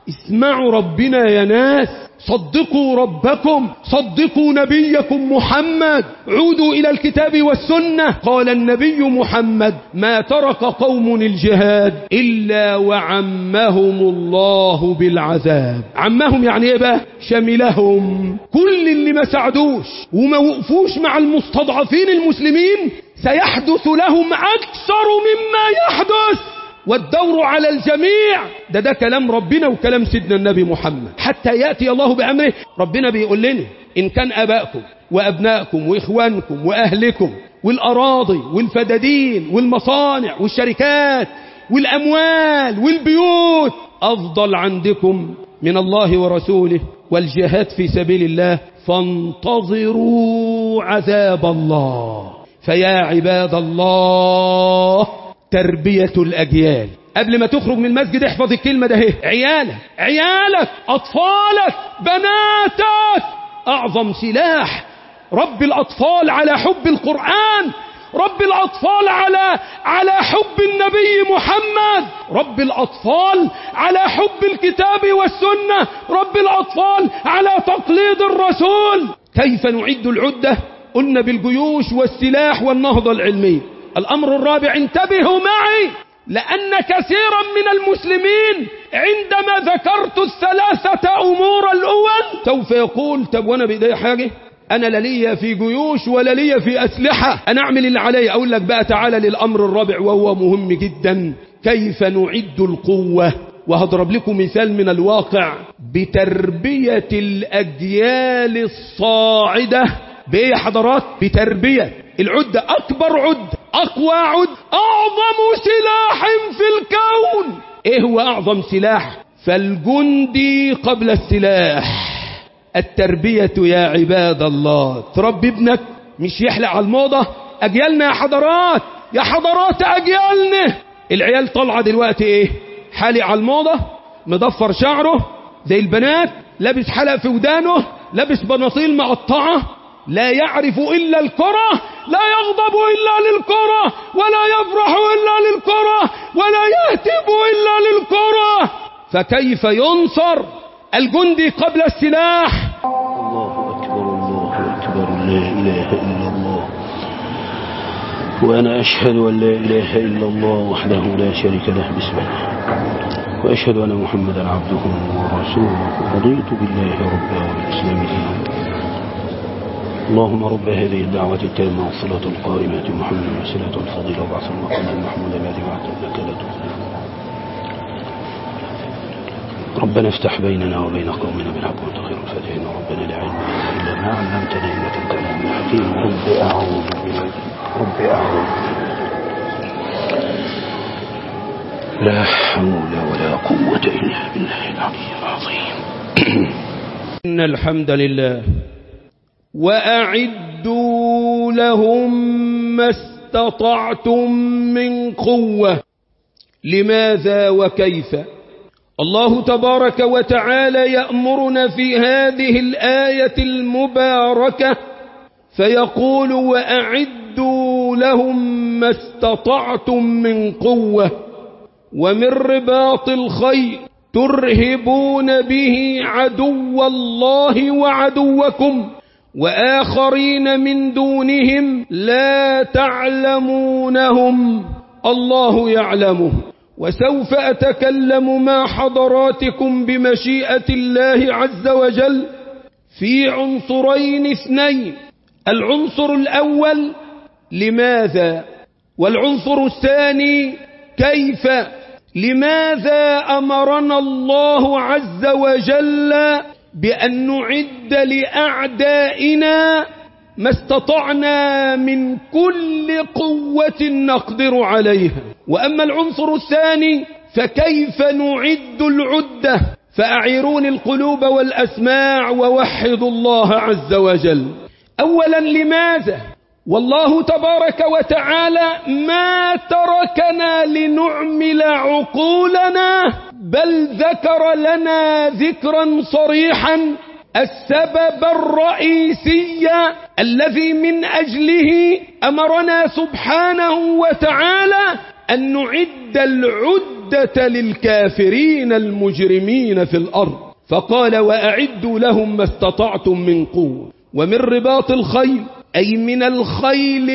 اسمعوا ربنا يا ناس صدقوا ربكم صدقوا نبيكم محمد عودوا إلى الكتاب والسنة قال النبي محمد ما ترك قوم الجهاد إلا وعمهم الله بالعذاب عمهم يعني ايه بقى شملهم كل اللي ما ساعدوش وما وقفوش مع المستضعفين المسلمين سيحدث لهم أكثر مما يحدث والدور على الجميع ده ده كلام ربنا وكلام سيدنا النبي محمد حتى يأتي الله بأمره ربنا بيقول لنا إن كان أبائكم وأبنائكم وإخوانكم وأهلكم والأراضي والفدادين والمصانع والشركات والأموال والبيوت أفضل عندكم من الله ورسوله والجهاد في سبيل الله فانتظروا عذاب الله فيا عباد الله تربية الأجيال قبل ما تخرج من المسجد احفظ الكلمة ده اهي عيالك عيالك أطفالك بناتك أعظم سلاح رب الأطفال على حب القرآن رب الأطفال على على حب النبي محمد رب الأطفال على حب الكتاب والسنة رب الأطفال على تقليد الرسول كيف نعد العدة قلنا بالجيوش والسلاح والنهضة العلمية الأمر الرابع انتبهوا معي لأن كثيرا من المسلمين عندما ذكرت الثلاثة أمور الأول سوف يقول طب وأنا بإيدي حاجة أنا لا ليا في جيوش ولا ليا في أسلحة أنا أعمل اللي علي أقول لك بقى تعالى للأمر الرابع وهو مهم جدا كيف نعد القوة وهضرب لكم مثال من الواقع بتربية الأجيال الصاعدة بإيه يا حضرات بتربية العدة أكبر عد أقوى عد أعظم سلاح في الكون إيه هو أعظم سلاح فالجندي قبل السلاح التربية يا عباد الله تربي ابنك مش يحلق على الموضة أجيالنا يا حضرات يا حضرات أجيالنا العيال طالعة دلوقتي إيه حالق على الموضة مضفر شعره زي البنات لابس حلق في ودانه لابس بناطيل مقطعة لا يعرف إلا الكرة لا يغضب إلا للكرة ولا يفرح إلا للكرة ولا يهتف إلا للكرة فكيف ينصر الجندي قبل السلاح الله أكبر الله أكبر لا إله إلا الله وأنا أشهد أن لا إله إلا الله وحده لا شريك له بسم الله وأشهد أن محمدا عبده ورسوله رضيت بالله ربا وبالإسلام دينا اللهم رب هذه الدعوة التامة والصلاة القائمة محمد وسلاة الفضيلة وبعث المقام المحمود الذي وعدت لك لا تخلف ربنا افتح بيننا وبين قومنا بالحق وانت خير الفاتحين ربنا لا علم لنا الا ما علمتنا انك انت العليم الحكيم رب اعوذ بك رب اعوذ لا حول ولا قوة الا بالله العلي العظيم إن الحمد لله وأعدوا لهم ما استطعتم من قوة لماذا وكيف الله تبارك وتعالى يأمرنا في هذه الآية المباركة فيقول وأعدوا لهم ما استطعتم من قوة ومن رباط الخير ترهبون به عدو الله وعدوكم وآخرين من دونهم لا تعلمونهم الله يعلمه وسوف أتكلم مع حضراتكم بمشيئة الله عز وجل في عنصرين اثنين العنصر الأول لماذا والعنصر الثاني كيف لماذا أمرنا الله عز وجل بأن نعد لأعدائنا ما استطعنا من كل قوة نقدر عليها وأما العنصر الثاني فكيف نعد العدة فأعيرون القلوب والأسماع ووحدوا الله عز وجل أولا لماذا والله تبارك وتعالى ما تركنا لنعمل عقولنا بل ذكر لنا ذكرا صريحا السبب الرئيسي الذي من أجله أمرنا سبحانه وتعالى أن نعد العدة العدة للكافرين المجرمين في الأرض فقال وأعدوا لهم ما استطعتم من قوة ومن رباط الخيل أي من الخيل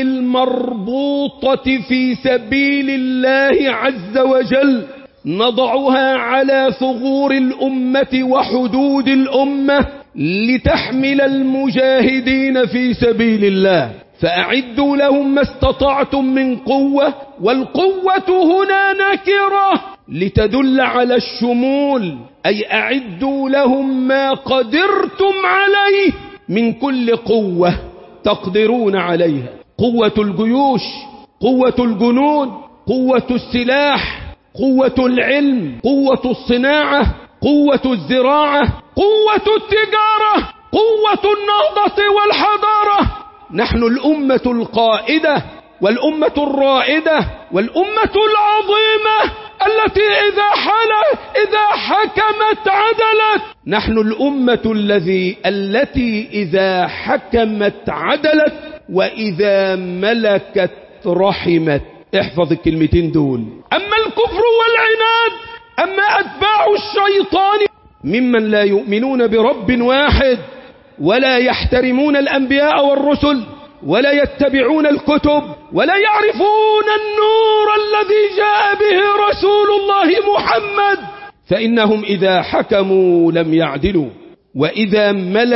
المربوطة في سبيل الله عز وجل نضعها على ثغور الأمة وحدود الأمة لتحمل المجاهدين في سبيل الله فأعدوا لهم ما استطعتم من قوة والقوة هنا نكرة لتدل على الشمول أي أعدوا لهم ما قدرتم عليه من كل قوة تقدرون عليها قوة الجيوش قوة الجنود قوة السلاح قوة العلم قوة الصناعة قوة الزراعة قوة التجارة قوة النهضة والحضارة نحن الأمة القائدة والأمة الرائدة والأمة العظيمة التي إذا حل إذا حكمت عدلت نحن الأمة الذي التي إذا حكمت عدلت وإذا ملكت رحمت احفظ الكلمتين دول أما الكفر والعناد أما أتباع الشيطان ممن لا يؤمنون برب واحد ولا يحترمون الأنبياء والرسل ولا يتبعون الكتب ولا يعرفون النور الذي جاء به رسول الله محمد فإنهم إذا حكموا لم يعدلوا وإذا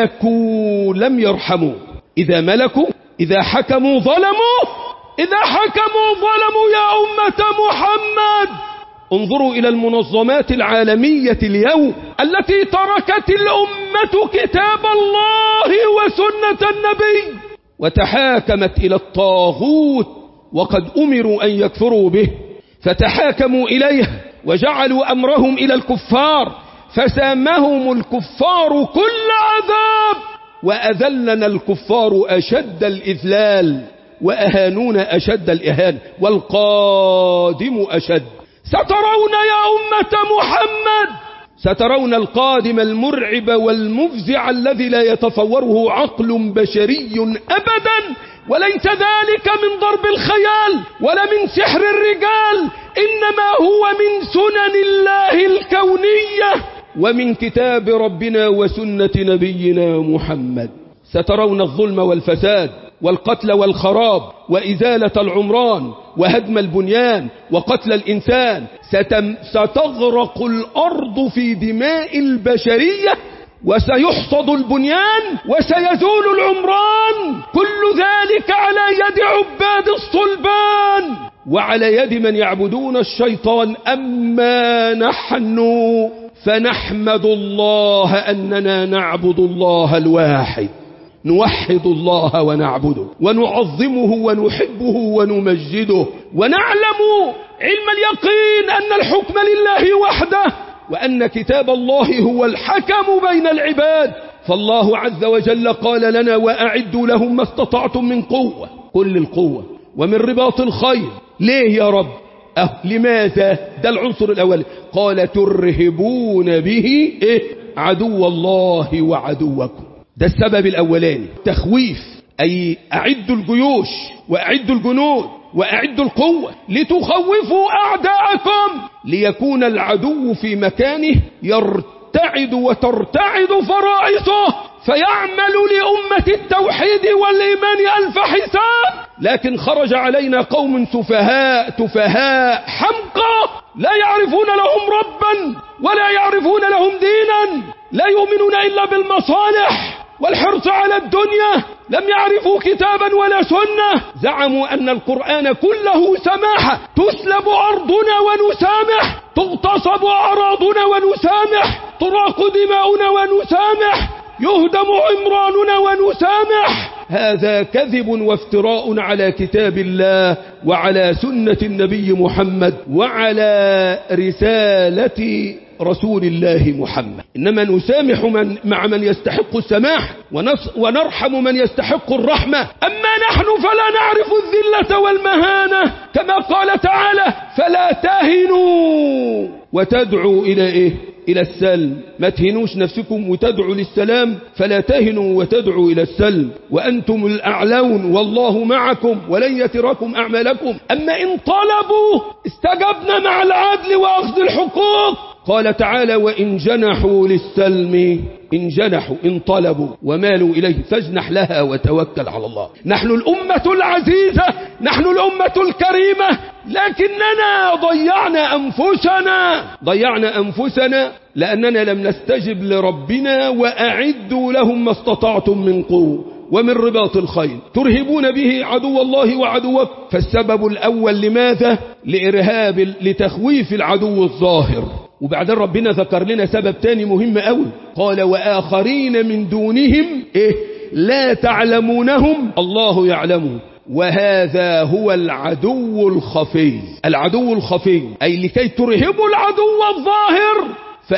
ملكوا لم يرحموا إذا ملكوا إذا حكموا ظلموا إذا حكموا ظلموا يا أمة محمد انظروا إلى المنظمات العالمية اليوم التي تركت الأمة كتاب الله وسنة النبي وتحاكمت إلى الطاغوت وقد أمروا أن يكفروا به فتحاكموا إليه وجعلوا أمرهم إلى الكفار فسامهم الكفار كل عذاب وأذلنا الكفار أشد الإذلال وأهانون أشد الإهان والقادم أشد سترون يا أمة محمد سترون القادم المرعب والمفزع الذي لا يتصوره عقل بشري أبدا وليس ذلك من ضرب الخيال ولا من سحر الرجال إنما هو من سنن الله الكونية ومن كتاب ربنا وسنة نبينا محمد سترون الظلم والفساد والقتل والخراب وإزالة العمران وهدم البنيان وقتل الإنسان ستم ستغرق الأرض في دماء البشرية وسيحصد البنيان وسيزول العمران كل ذلك على يد عباد الصلبان وعلى يد من يعبدون الشيطان أما نحن فنحمد الله أننا نعبد الله الواحد نوحد الله ونعبده ونعظمه ونحبه ونمجده ونعلم علم اليقين أن الحكم لله وحده وأن كتاب الله هو الحكم بين العباد فالله عز وجل قال لنا وأعدوا لهم ما استطعتم من قوة كل القوة ومن رباط الخير ليه يا رب أه لماذا ده العنصر الأول قال ترهبون به إيه؟ عدو الله وعدوكم ده السبب الأولاني تخويف أي أعدوا الجيوش وأعدوا الجنود وأعدوا القوة لتخوفوا أعداءكم ليكون العدو في مكانه يرتعد وترتعد فرائصه فيعمل لأمة التوحيد والإيمان ألف حساب لكن خرج علينا قوم سفهاء تفهاء حمقى لا يعرفون لهم ربا ولا يعرفون لهم دينا لا يؤمنون إلا بالمصالح والحرص على الدنيا لم يعرفوا كتابا ولا سنة زعموا أن القرآن كله سماحة تسلب أرضنا ونسامح تغتصب أراضنا ونسامح تراق دماؤنا ونسامح يهدم عمراننا ونسامح هذا كذب وافتراء على كتاب الله وعلى سنة النبي محمد وعلى رسالة رسول الله محمد إنما نسامح من مع من يستحق السماح ونرحم من يستحق الرحمة أما نحن فلا نعرف الذلة والمهانة كما قال تعالى فلا تهنوا وتدعوا إلى إيه إلى السلم ما تهنوش نفسكم وتدعوا للسلام فلا تهنوا وتدعوا إلى السلم وأنتم الأعلون والله معكم ولن يتركم أعمالكم أما إن طلبوا استجبنا مع العدل وأخذ الحقوق قال تعالى وإن جنحوا للسلم إن جنحوا إن طلبوا ومالوا إليه فاجنح لها وتوكل على الله نحن الأمة العزيزة نحن الأمة الكريمة لكننا ضيعنا أنفسنا ضيعنا أنفسنا لأننا لم نستجب لربنا وأعدوا لهم ما استطعتم من قوة ومن رباط الخيل ترهبون به عدو الله وعدوك فالسبب الأول لماذا لإرهاب لتخويف العدو الظاهر وبعدين ربنا ذكر لنا سبب تاني مهم قوي قال وآخرين من دونهم إيه لا تعلمونهم الله يعلمهم وهذا هو العدو الخفي العدو الخفي أي لكي ترهبوا العدو الظاهر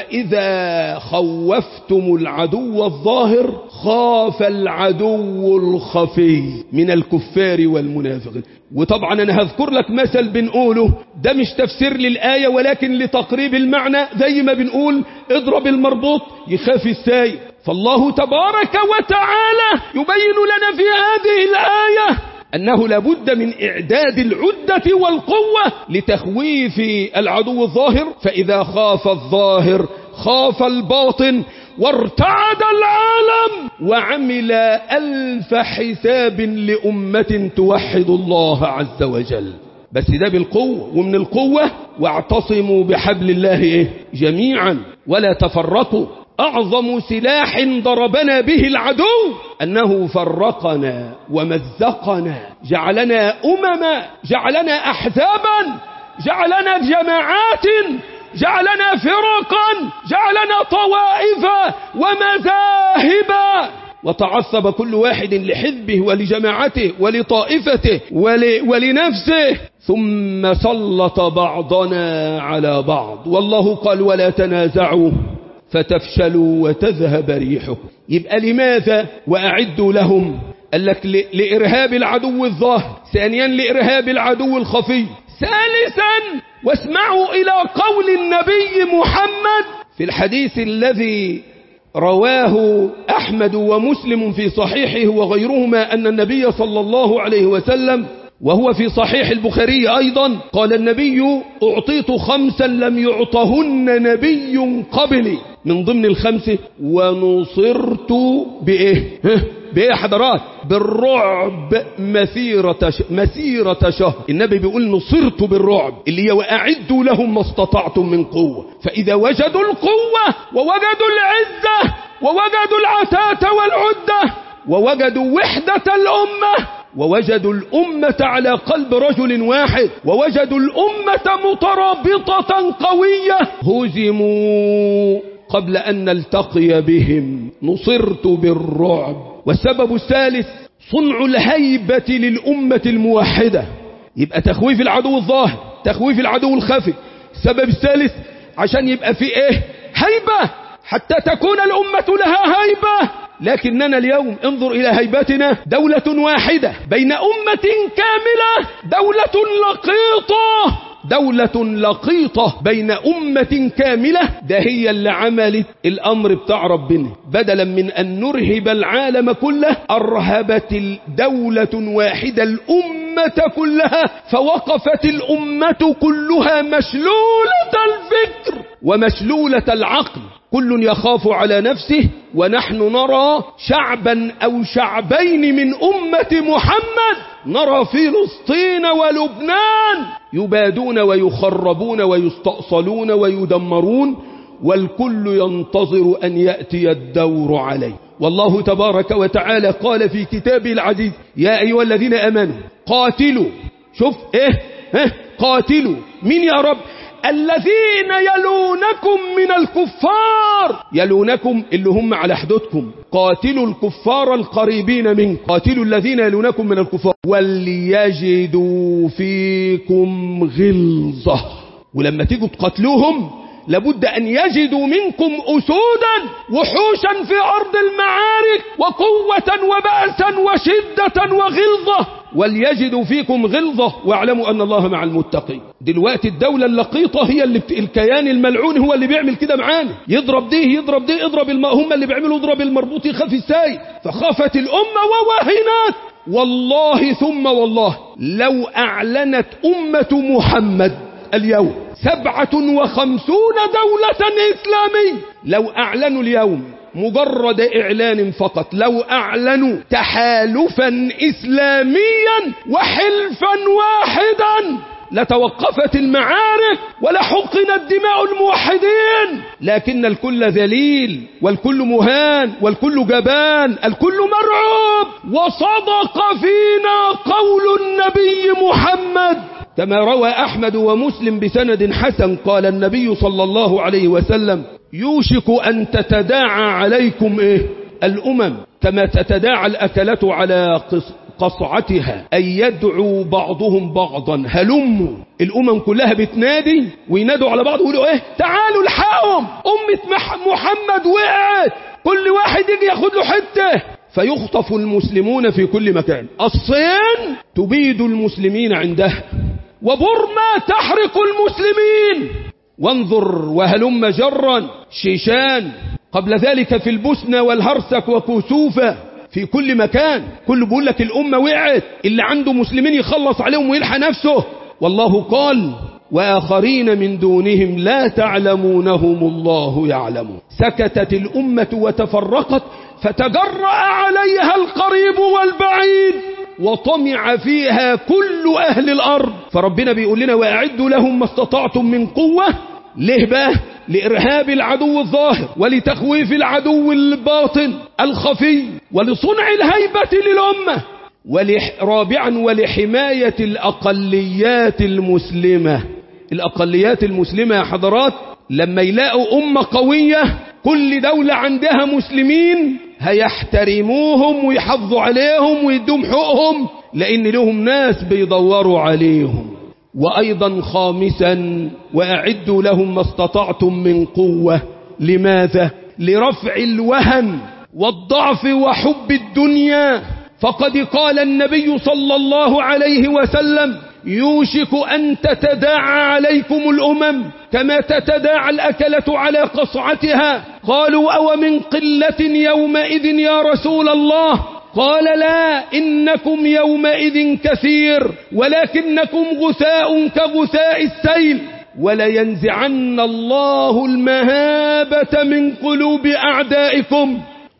فإذا خوفتم العدو الظاهر خاف العدو الخفي من الكفار والمنافقين وطبعا أنا هذكر لك مثل بنقوله ده مش تفسير للآية ولكن لتقريب المعنى زي ما بنقول اضرب المربوط يخاف السايق فالله تبارك وتعالى يبين لنا في هذه الآية أنه لابد من إعداد العدة والقوة لتخويف العدو الظاهر فإذا خاف الظاهر خاف الباطن وارتعد العالم وعمل ألف حساب لأمة توحد الله عز وجل بس ده بالقوة ومن القوة واعتصموا بحبل الله إيه؟ جميعا ولا تفرقوا أعظم سلاح ضربنا به العدو أنه فرقنا ومزقنا جعلنا أمما جعلنا أحزابا جعلنا جماعات جعلنا فرقا جعلنا طوائف ومذاهب وتعصب كل واحد لحزبه ولجماعته ولطائفته ول ولنفسه ثم سلط بعضنا على بعض والله قال ولا تنازعوا فتفشلوا وتذهب ريحكم يبقى لماذا وأعدوا لهم قال لك لإرهاب العدو الظاهر ثانيا لإرهاب العدو الخفي ثالثا واسمعوا إلى قول النبي محمد في الحديث الذي رواه أحمد ومسلم في صحيحه وغيرهما أن النبي صلى الله عليه وسلم وهو في صحيح البخاري أيضا قال النبي أعطيت خمسا لم يعطهن نبي قبلي من ضمن الخمسة ونصرت بإيه بإيه حضرات بالرعب مسيرة, ش... مسيرة شهر النبي بيقول نصرت بالرعب اللي هي وأعدوا لهم ما استطعتم من قوة فإذا وجدوا القوة ووجدوا العزة ووجدوا العتاة والعدة ووجدوا وحدة الأمة ووجدوا الأمة على قلب رجل واحد ووجدوا الأمة مترابطة قوية هزموا قبل أن نلتقي بهم نصرت بالرعب والسبب الثالث صنع الهيبة للأمة الموحدة يبقى تخويف العدو الظاهر تخويف العدو الخفي السبب الثالث عشان يبقى في ايه هيبة حتى تكون الأمة لها هيبة لكننا اليوم انظر إلى هيبتنا دولة واحدة بين أمة كاملة دولة لقيطة دولة لقيطة بين أمة كاملة ده هي اللي عملت الأمر بتاع ربنا بدلا من أن نرهب العالم كله أرهبت الدولة واحدة الأمة كلها فوقفت الأمة كلها مشلولة الفكر ومشلولة العقل كل يخاف على نفسه ونحن نرى شعبا أو شعبين من أمة محمد نرى فلسطين ولبنان يبادون ويخربون ويستأصلون ويدمرون والكل ينتظر أن يأتي الدور عليه والله تبارك وتعالى قال في كتابه العزيز يا أيها الذين أمنوا قاتلوا شوف إيه, إيه قاتلوا من يا رب الذين يلونكم من الكفار يلونكم اللي هم على حدودكم قاتلوا الكفار القريبين منكم قاتلوا الذين يلونكم من الكفار وليجدوا فيكم غلظة ولما تيجوا تقتلوهم لابد أن يجدوا منكم أسودا وحوشا في أرض المعارك وقوة وبأسا وشدة وغلظة وليجدوا فيكم غلظة واعلموا أن الله مع المتقين دلوقتي الدولة اللقيطة هي اللي بت... الكيان الملعون هو اللي بيعمل كده معانا يضرب دي يضرب دي اضرب الم... هم اللي بيعملوا اضرب المربوط يخاف الساي فخافت الأمة ووهنت والله ثم والله لو أعلنت أمة محمد اليوم سبعة وخمسون دولة إسلامية لو أعلنوا اليوم مجرد إعلان فقط لو أعلنوا تحالفا إسلاميا وحلفا واحدا لتوقفت المعارك ولحقنت دماء الموحدين لكن الكل ذليل والكل مهان والكل جبان الكل مرعوب وصدق فينا قول النبي محمد كما روى أحمد ومسلم بسند حسن قال النبي صلى الله عليه وسلم يوشك أن تتداعى عليكم إيه الأمم كما تتداعى الأكلة على قصعتها أن يدعو بعضهم بعضا هلموا الأمم كلها بتنادي وينادوا على بعض ويقولوا إيه تعالوا الحقهم أمة محمد وقعت كل واحد يجي ياخد له حتة فيخطف المسلمون في كل مكان الصين تبيد المسلمين عندها وبرما تحرق المسلمين وانظر وهلم جرا شيشان قبل ذلك في البسنة والهرسك وكسوفة في كل مكان كل بيقول لك الأمة وقعت اللي عنده مسلمين يخلص عليهم ويلحى نفسه والله قال وآخرين من دونهم لا تعلمونهم الله يعلم سكتت الأمة وتفرقت فتجرأ عليها القريب والبعيد وطمع فيها كل أهل الأرض فربنا بيقول لنا وأعدوا لهم ما استطعتم من قوة ليه بقى لإرهاب العدو الظاهر ولتخويف العدو الباطن الخفي ولصنع الهيبة للأمة ولح رابعا ولحماية الأقليات المسلمة الأقليات المسلمة يا حضرات لما يلاقوا أمة قوية كل دولة عندها مسلمين هيحترموهم ويحافظوا عليهم ويدوم حقهم لأن لهم ناس بيدوروا عليهم وأيضا خامسا وأعدوا لهم ما استطعتم من قوة لماذا؟ لرفع الوهن والضعف وحب الدنيا فقد قال النبي صلى الله عليه وسلم يوشك أن تتداعى عليكم الأمم كما تتداعى الأكلة على قصعتها قالوا أو من قلة يومئذ يا رسول الله قال لا إنكم يومئذ كثير ولكنكم غثاء كغثاء السيل ولينزعن الله المهابة من قلوب أعدائكم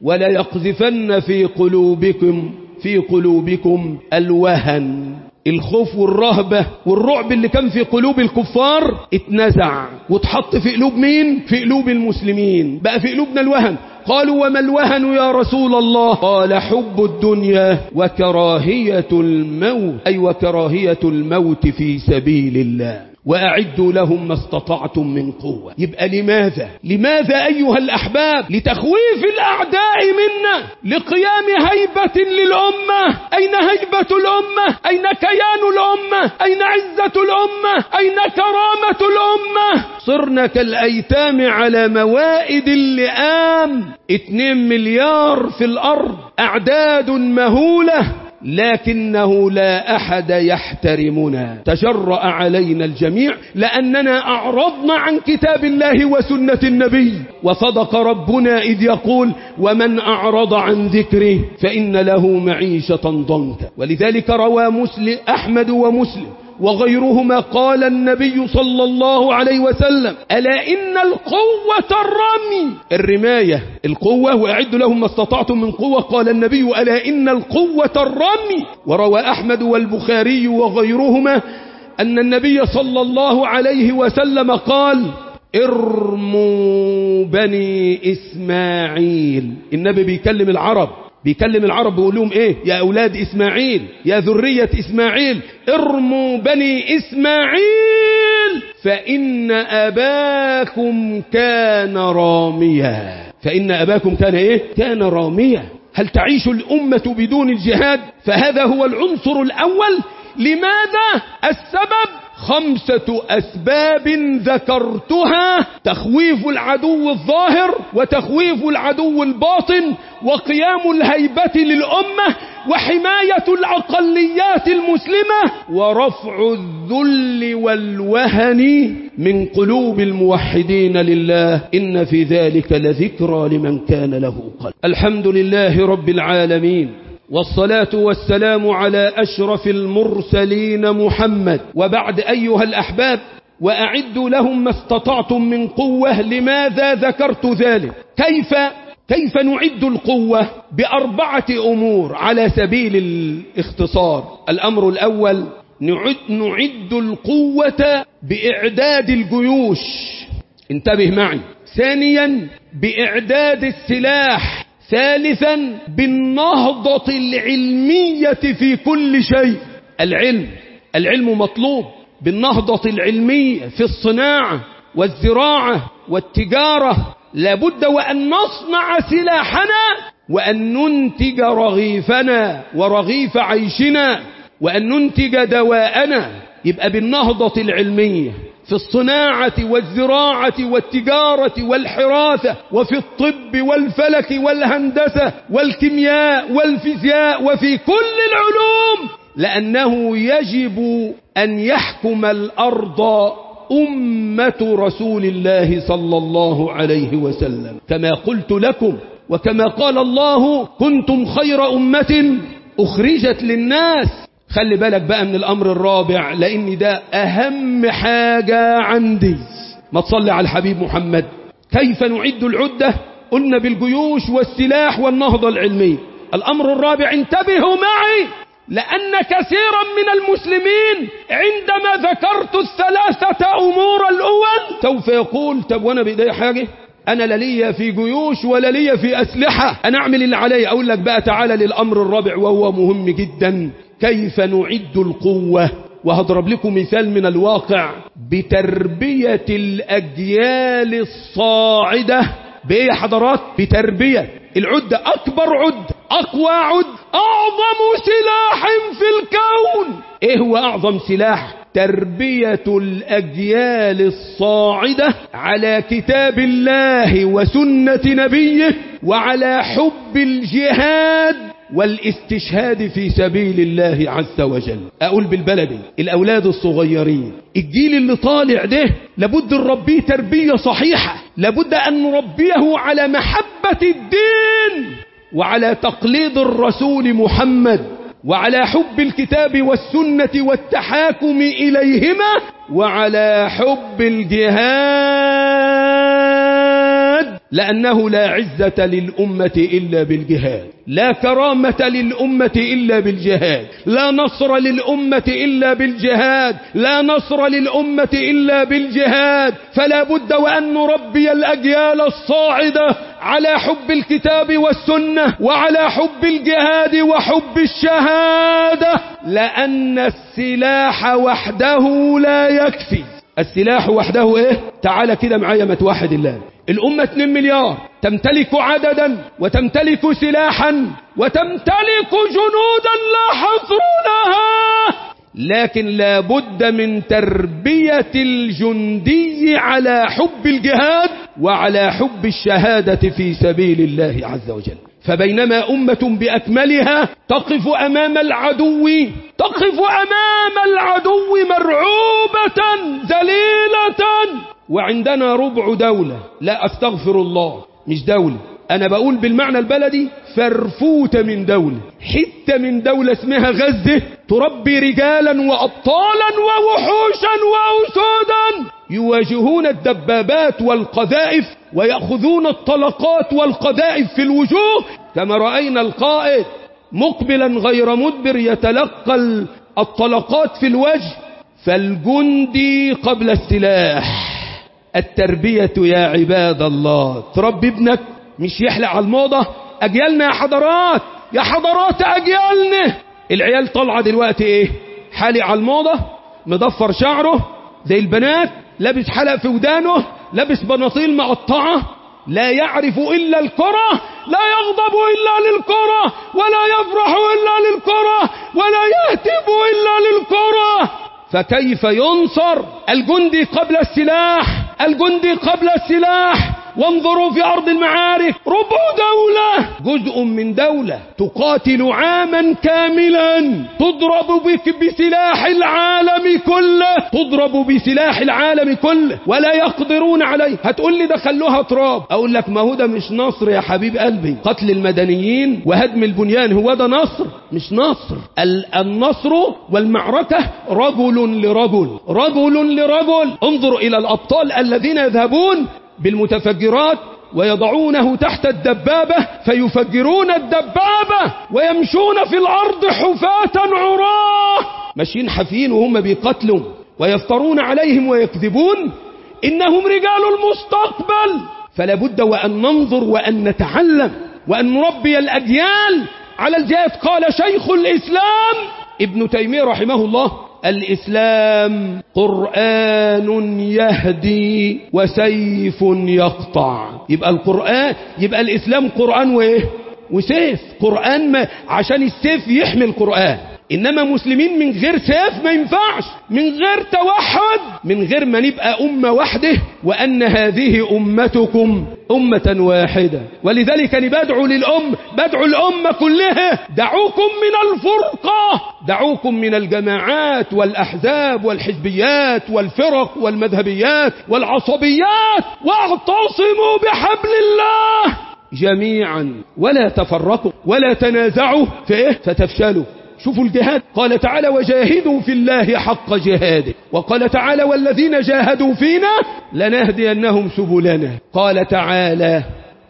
وليقذفن في قلوبكم في قلوبكم الوهن الخوف والرهبة والرعب اللي كان في قلوب الكفار اتنزع واتحط في قلوب مين في قلوب المسلمين بقى في قلوبنا الوهن قالوا وما الوهن يا رسول الله قال حب الدنيا وكراهية الموت أي وكراهية الموت في سبيل الله وأعدوا لهم ما استطعتم من قوة يبقى لماذا لماذا أيها الأحباب لتخويف الأعداء منا لقيام هيبة للأمة أين هيبة الأمة أين كيان الأمة أين عزة الأمة أين كرامة الأمة صرنا كالأيتام على موائد اللئام اتنين مليار في الأرض أعداد مهولة لكنه لا أحد يحترمنا تجرأ علينا الجميع لأننا أعرضنا عن كتاب الله وسنة النبي وصدق ربنا إذ يقول ومن أعرض عن ذكري فإن له معيشة ضنكا ولذلك روى مسلم أحمد ومسلم وغيرهما قال النبي صلى الله عليه وسلم ألا إن القوة الرمي الرماية القوة وأعد لهم ما استطعتم من قوة قال النبي ألا إن القوة الرمي وروى أحمد والبخاري وغيرهما أن النبي صلى الله عليه وسلم قال ارموا بني إسماعيل النبي بيكلم العرب بيكلم العرب بيقول لهم ايه يا اولاد اسماعيل يا ذرية اسماعيل ارموا بني اسماعيل فان اباكم كان راميا فان اباكم كان ايه كان راميا هل تعيش الامة بدون الجهاد فهذا هو العنصر الاول لماذا السبب خمسة أسباب ذكرتها تخويف العدو الظاهر وتخويف العدو الباطن وقيام الهيبة للأمة وحماية الأقليات المسلمة ورفع الذل والوهن من قلوب الموحدين لله إن في ذلك لذكرى لمن كان له قلب الحمد لله رب العالمين والصلاة والسلام على أشرف المرسلين محمد وبعد أيها الأحباب وأعدوا لهم ما استطعتم من قوة لماذا ذكرت ذلك كيف كيف نعد القوة بأربعة أمور على سبيل الاختصار الأمر الأول نعد, نعد القوة بإعداد الجيوش انتبه معي ثانيا بإعداد السلاح ثالثا بالنهضة العلمية في كل شيء العلم العلم مطلوب بالنهضة العلمية في الصناعة والزراعة والتجارة لابد وأن نصنع سلاحنا وأن ننتج رغيفنا ورغيف عيشنا وأن ننتج دواءنا يبقى بالنهضة العلمية في الصناعة والزراعة والتجارة والحراثة وفي الطب والفلك والهندسة والكيمياء والفيزياء وفي كل العلوم لأنه يجب أن يحكم الأرض أمة رسول الله صلى الله عليه وسلم كما قلت لكم وكما قال الله كنتم خير أمة أخرجت للناس خلي بالك بقى من الأمر الرابع لأن ده أهم حاجة عندي ما تصلي على الحبيب محمد كيف نعد العدة قلنا بالجيوش والسلاح والنهضة العلمية الأمر الرابع انتبهوا معي لأن كثيرا من المسلمين عندما ذكرت الثلاثة أمور الأول سوف يقول طب وأنا بإيدي حاجة أنا لا ليا في جيوش ولا ليا في أسلحة أنا أعمل اللي علي أقول لك بقى تعالى للأمر الرابع وهو مهم جدا كيف نعد القوة وهضرب لكم مثال من الواقع بتربية الأجيال الصاعدة بإيه يا حضرات بتربية العدة أكبر عد أقوى عد أعظم سلاح في الكون إيه هو أعظم سلاح تربية الأجيال الصاعدة على كتاب الله وسنة نبيه وعلى حب الجهاد والاستشهاد في سبيل الله عز وجل أقول بالبلدي الأولاد الصغيرين الجيل اللي طالع ده لابد نربيه تربية صحيحة لابد أن نربيه على محبة الدين وعلى تقليد الرسول محمد وعلى حب الكتاب والسنة والتحاكم إليهما وعلى حب الجهاد لأنه لا عزة للأمة إلا بالجهاد لا كرامة للأمة إلا بالجهاد لا نصر للأمة إلا بالجهاد لا نصر للأمة إلا بالجهاد فلا بد وأن نربي الأجيال الصاعدة على حب الكتاب والسنة وعلى حب الجهاد وحب الشهادة لأن السلاح وحده لا يكفي السلاح وحده ايه تعال كده معايا ما توحد الله الأمة 2 مليار تمتلك عددا وتمتلك سلاحا وتمتلك جنودا لا حصر لها لكن لا بد من تربية الجندي على حب الجهاد وعلى حب الشهادة في سبيل الله عز وجل فبينما أمة بأكملها تقف أمام العدو تقف أمام العدو مرعوبة ذليلة وعندنا ربع دولة لا أستغفر الله مش دولة أنا بقول بالمعنى البلدي فرفوتة من دولة حتة من دولة اسمها غزة تربي رجالا وأبطالا ووحوشا وأسودا يواجهون الدبابات والقذائف ويأخذون الطلقات والقذائف في الوجوه كما رأينا القائد مقبلا غير مدبر يتلقى الطلقات في الوجه فالجندي قبل السلاح التربية يا عباد الله تربي ابنك مش يحلق على الموضة أجيالنا يا حضرات يا حضرات أجيالنا العيال طالعة دلوقتي ايه حالق على الموضة مضفر شعره زي البنات لابس حلق في ودانه لابس بناطيل مقطعة لا يعرف إلا الكرة لا يغضب إلا للكرة ولا يفرح إلا للكرة ولا يهتف إلا للكرة فكيف ينصر الجندي قبل السلاح الجندي قبل السلاح وانظروا في أرض المعارك ربع دولة جزء من دولة تقاتل عاما كاملا تضرب بك بسلاح العالم كله تضرب بسلاح العالم كله ولا يقدرون عليه هتقول لي ده خلوها تراب اقول لك ما هو ده مش نصر يا حبيب قلبي قتل المدنيين وهدم البنيان هو ده نصر مش نصر ال- النصر والمعركة رجل لرجل رجل لرجل انظر إلى الأبطال الذين يذهبون بالمتفجرات ويضعونه تحت الدبابة فيفجرون الدبابة ويمشون في الأرض حفاة عراه ماشيين حافيين وهم بيقتلوا ويفترون عليهم ويكذبون إنهم رجال المستقبل فلا بد وأن ننظر وأن نتعلم وأن نربي الأجيال على الجهاد قال شيخ الإسلام ابن تيمية رحمه الله الإسلام قرآن يهدي وسيف يقطع يبقى القرآن يبقى الإسلام قرآن وإيه وسيف قرآن ما عشان السيف يحمي القرآن إنما مسلمين من غير سيف ما ينفعش من غير توحد من غير ما نبقى أمة واحدة وأن هذه أمتكم أمة واحدة ولذلك أنا بدعو للأم بدعو الأمة كلها دعوكم من الفرقة دعوكم من الجماعات والأحزاب والحزبيات والفرق والمذهبيات والعصبيات واعتصموا بحبل الله جميعا ولا تفرقوا ولا تنازعوا في إيه فتفشلوا شوفوا الجهاد قال تعالى وجاهدوا في الله حق جهاده وقال تعالى والذين جاهدوا فينا لنهدينهم سبلنا قال تعالى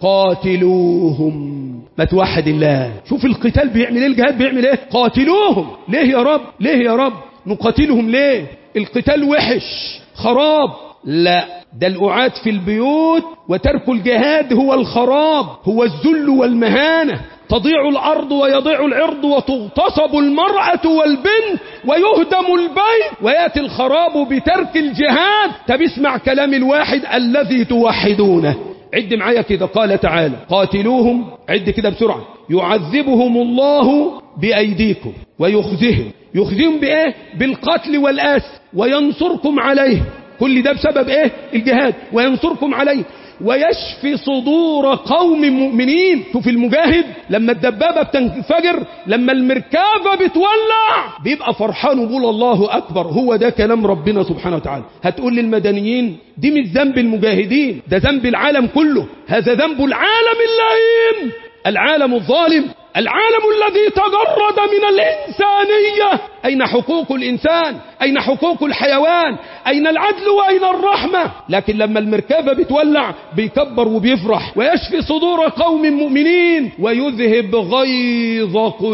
قاتلوهم ما توحد الله شوف القتال بيعمل ايه الجهاد بيعمل ايه قاتلوهم ليه يا رب ليه يا رب نقاتلهم ليه القتال وحش خراب لا ده الأعاد في البيوت وترك الجهاد هو الخراب هو الذل والمهانة تضيع الأرض ويضيع العرض وتغتصب المرأة والبنت ويهدم البيت ويأتي الخراب بترك الجهاد طب اسمع كلام الواحد الذي توحدونه عد معايا كده قال تعالى قاتلوهم عد كده بسرعة يعذبهم الله بأيديكم ويخزهم يخزهم بإيه بالقتل والآس وينصركم عليه كل ده بسبب ايه الجهاد وينصركم عليه ويشفي صدور قوم مؤمنين شوف المجاهد لما الدبابة بتنفجر لما المركبة بتولع بيبقى فرحان ويقول الله أكبر هو ده كلام ربنا سبحانه وتعالى هتقول للمدنيين دي مش ذنب المجاهدين ده ذنب العالم كله هذا ذنب العالم اللئيم العالم الظالم العالم الذي تجرد من الإنسانية أين حقوق الإنسان أين حقوق الحيوان أين العدل وأين الرحمة لكن لما المركبة بتولع بيكبر وبيفرح ويشفي صدور قوم مؤمنين ويذهب غيظ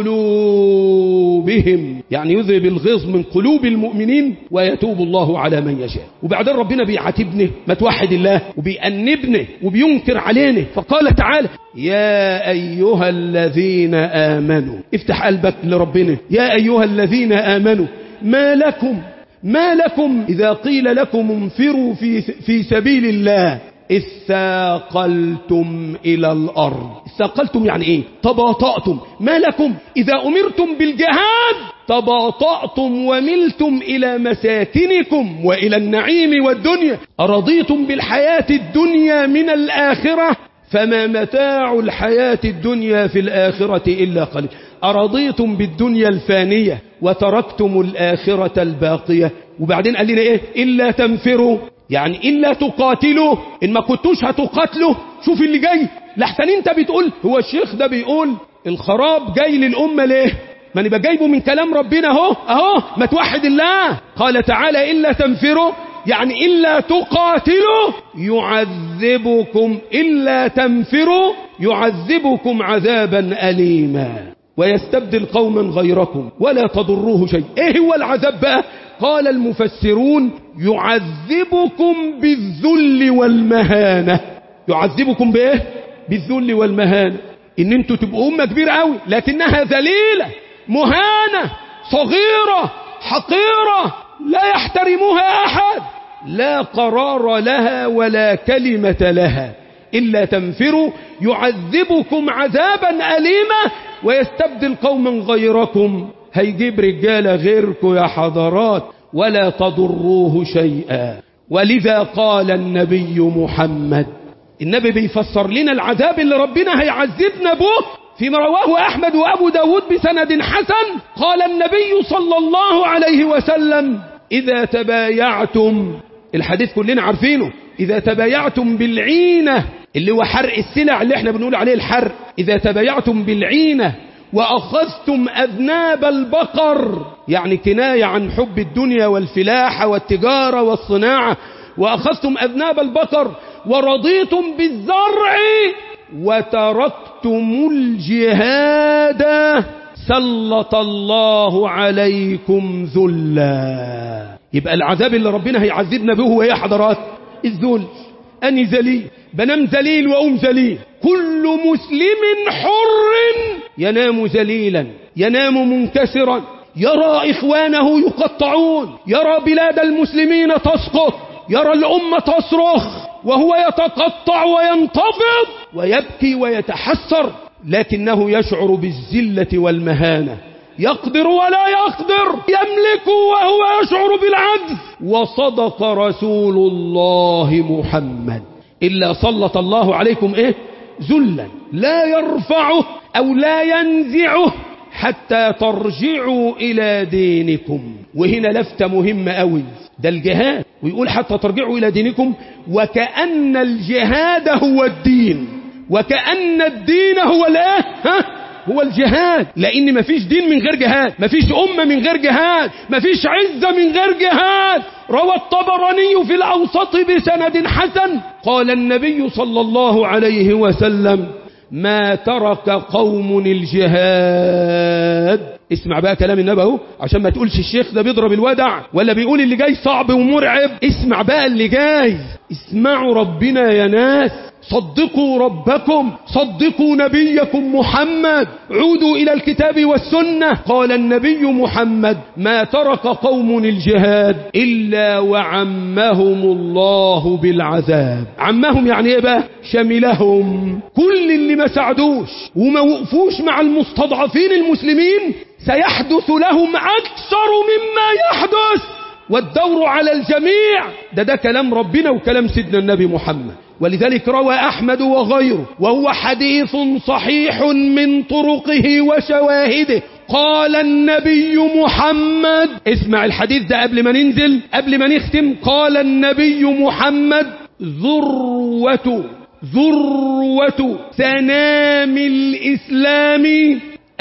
قلوبهم يعني يذهب الغيظ من قلوب المؤمنين ويتوب الله على من يشاء وبعدين ربنا بيعاتبنا ما توحد الله وبيأنبنا وبينكر علينا فقال تعالى يا أيها الذين آمنوا افتح قلبك لربنا يا أيها الذين آمنوا ما لكم ما لكم إذا قيل لكم انفروا في, في سبيل الله استاقلتم إلى الأرض استاقلتم يعني إيه تباطأتم ما لكم إذا أمرتم بالجهاد تباطأتم وملتم إلى مساكنكم وإلى النعيم والدنيا أرضيتم بالحياة الدنيا من الآخرة فما متاع الحياة الدنيا في الآخرة إلا قليل أرضيتم بالدنيا الفانية وتركتم الآخرة الباقية وبعدين قال لنا إيه إلا تنفروا يعني إلا تقاتلوا إن ما كنتوش هتقاتلوا شوف اللي جاي لحسن انت بتقول هو الشيخ ده بيقول الخراب جاي للأمة ليه ما نبقى جايبه من كلام ربنا اهو اهو ما توحد الله قال تعالى إلا تنفروا يعني إلا تقاتلوا يعذبكم إلا تنفروا يعذبكم عذابا أليما ويستبدل قوما غيركم ولا تضروه شيء ايه هو العذاب بقى قال المفسرون يعذبكم بالذل والمهانة يعذبكم بايه بالذل والمهانة ان انتوا تبقوا امة كبيرة قوي لكنها ذليلة مهانة صغيرة حقيرة لا يحترمها احد لا قرار لها ولا كلمة لها إلا تنفروا يعذبكم عذابا أليما ويستبدل قوما غيركم هيجيب رجال غيركم يا حضرات ولا تضروه شيئا ولذا قال النبي محمد النبي بيفسر لنا العذاب اللي ربنا هيعذبنا به فيما رواه أحمد وأبو داود بسند حسن قال النبي صلى الله عليه وسلم إذا تبايعتم الحديث كلنا عارفينه إذا تبايعتم بالعينة اللي هو حرق السلع اللي احنا بنقول عليه الحرق إذا تبايعتم بالعينة وأخذتم أذناب البقر يعني كناية عن حب الدنيا والفلاحة والتجارة والصناعة وأخذتم أذناب البقر ورضيتم بالزرع وتركتم الجهاد سلط الله عليكم ذلا يبقى العذاب اللي ربنا هيعذبنا به هو ايه يا حضرات الذل أني ذليل بنام ذليل وأم ذليل كل مسلم حر ينام ذليلا ينام منكسرا يرى إخوانه يقطعون يرى بلاد المسلمين تسقط يرى الأمة تصرخ وهو يتقطع وينتفض ويبكي ويتحسر لكنه يشعر بالذلة والمهانة يقدر ولا يقدر يملك وهو يشعر بالعجز وصدق رسول الله محمد إلا سلط الله عليكم إيه ذلا لا يرفعه أو لا ينزعه حتى ترجعوا إلى دينكم وهنا لفتة مهمة أوي ده الجهاد ويقول حتى ترجعوا إلى دينكم وكأن الجهاد هو الدين وكأن الدين هو الايه ها هو الجهاد لان مفيش دين من غير جهاد مفيش امه من غير جهاد مفيش عزه من غير جهاد روى الطبراني في الاوسط بسند حسن قال النبي صلى الله عليه وسلم ما ترك قوم الجهاد اسمع بقى كلام النبي اهو عشان ما تقولش الشيخ ده بيضرب الودع ولا بيقول اللي جاي صعب ومرعب اسمع بقى اللي جاي اسمعوا ربنا يا ناس صدقوا ربكم صدقوا نبيكم محمد عودوا إلى الكتاب والسنة قال النبي محمد ما ترك قوم الجهاد إلا وعمهم الله بالعذاب عمهم يعني ايه بقى شملهم كل اللي ما ساعدوش وما وقفوش مع المستضعفين المسلمين سيحدث لهم أكثر مما يحدث والدور على الجميع ده ده كلام ربنا وكلام سيدنا النبي محمد ولذلك روى أحمد وغيره وهو حديث صحيح من طرقه وشواهده قال النبي محمد اسمع الحديث ده قبل ما ننزل قبل ما نختم قال النبي محمد ذروة ذروة سنام الإسلام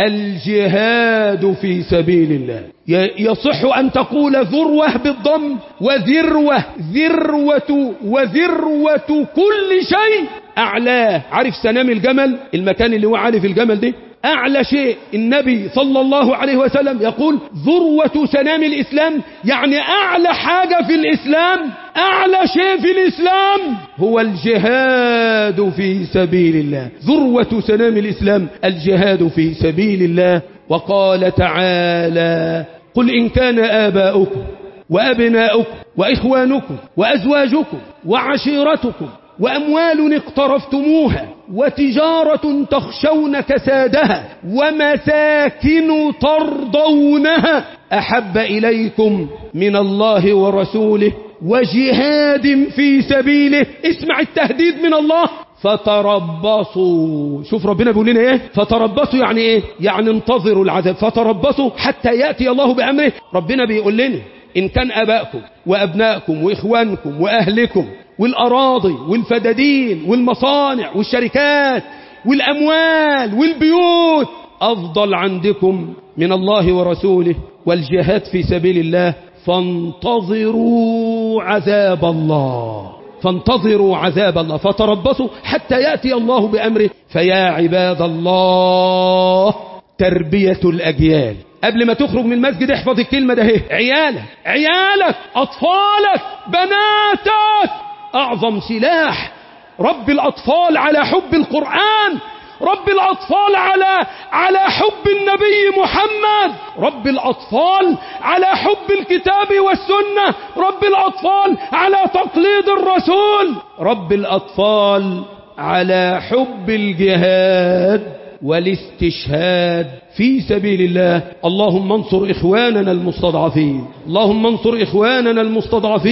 الجهاد في سبيل الله يصح أن تقول ذروة بالضم وذروة ذروة وذروة كل شيء أعلاه عارف سنام الجمل المكان اللي هو عارف الجمل ده أعلى شيء النبي صلى الله عليه وسلم يقول ذروة سنام الإسلام يعني أعلى حاجة في الإسلام أعلى شيء في الإسلام هو الجهاد في سبيل الله ذروة سنام الإسلام الجهاد في سبيل الله وقال تعالى قل إن كان آباؤكم وأبناؤكم وإخوانكم وأزواجكم وعشيرتكم وأموال اقترفتموها وتجارة تخشون كسادها ومساكن ترضونها أحب إليكم من الله ورسوله وجهاد في سبيله اسمع التهديد من الله فتربصوا شوف ربنا بيقول لنا ايه فتربصوا يعني ايه يعني انتظروا العذاب فتربصوا حتى يأتي الله بأمره ربنا بيقول لنا إن كان أبائكم وأبنائكم وإخوانكم وأهلكم والأراضي والفدادين والمصانع والشركات والأموال والبيوت أفضل عندكم من الله ورسوله والجهاد في سبيل الله فانتظروا عذاب الله فانتظروا عذاب الله فتربصوا حتى يأتي الله بأمره فيا عباد الله تربية الأجيال قبل ما تخرج من المسجد احفظ الكلمة ده اهي عيالك عيالك أطفالك بناتك أعظم سلاح رب الأطفال على حب القرآن رب الأطفال على على حب النبي محمد رب الأطفال على حب الكتاب والسنة رب الأطفال على تقليد الرسول رب الأطفال على حب الجهاد والاستشهاد في سبيل الله اللهم انصر إخواننا المستضعفين اللهم انصر إخواننا المستضعفين